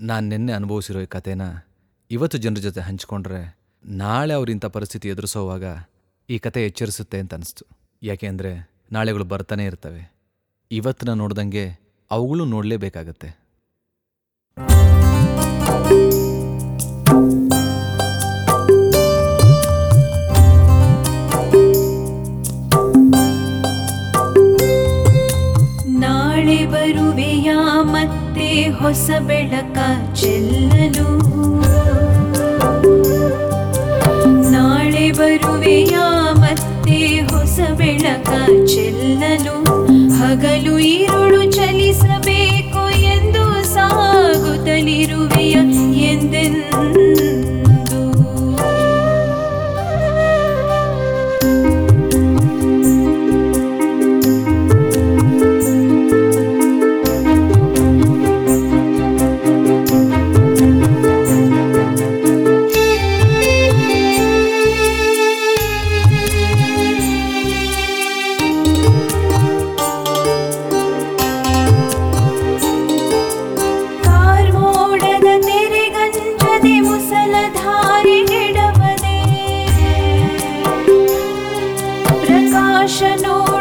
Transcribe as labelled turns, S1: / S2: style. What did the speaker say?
S1: ನಾನು ನಿನ್ನೆ ಅನುಭವಿಸಿರೋ ಈ ಕಥೆನ ಇವತ್ತು ಜನರ ಜೊತೆ ಹಂಚ್ಕೊಂಡ್ರೆ ನಾಳೆ ಅವ್ರು ಇಂಥ ಪರಿಸ್ಥಿತಿ ಎದುರಿಸೋವಾಗ ಈ ಕತೆ ಎಚ್ಚರಿಸುತ್ತೆ ಅಂತ ಅನಿಸ್ತು ಯಾಕೆಂದರೆ ನಾಳೆಗಳು ಬರ್ತಾನೆ ಇರ್ತವೆ ಇವತ್ತಿನ ನೋಡ್ದಂಗೆ ಅವುಗಳು ನೋಡಲೇಬೇಕಾಗತ್ತೆ
S2: ನಾಳೆ ಬರುವೆಯ ಮತ್ತೆ ಹೊಸ ಬೆಳಕ ಚೆಲ್ಲಲು ನಾಳೆ ಬರುವೆಯ ಮತ್ತೆ ಹೊಸ ಬೆಳಕ ಚೆಲ್ಲಲು ಹಗಲು ಈರುಳು ಚಲಿಸಬೇಕು ಎಂದು ಸಾಗುತ್ತಲಿರುವೆಯ ಎಂದೆಂದು ಕಾರ್ಮೋಡದ ತೆರೆಗಂಜದೆ ಮುಸಲಧಾರೆಗೆಡವದೆ ಪ್ರಕಾಶ ನೋಡ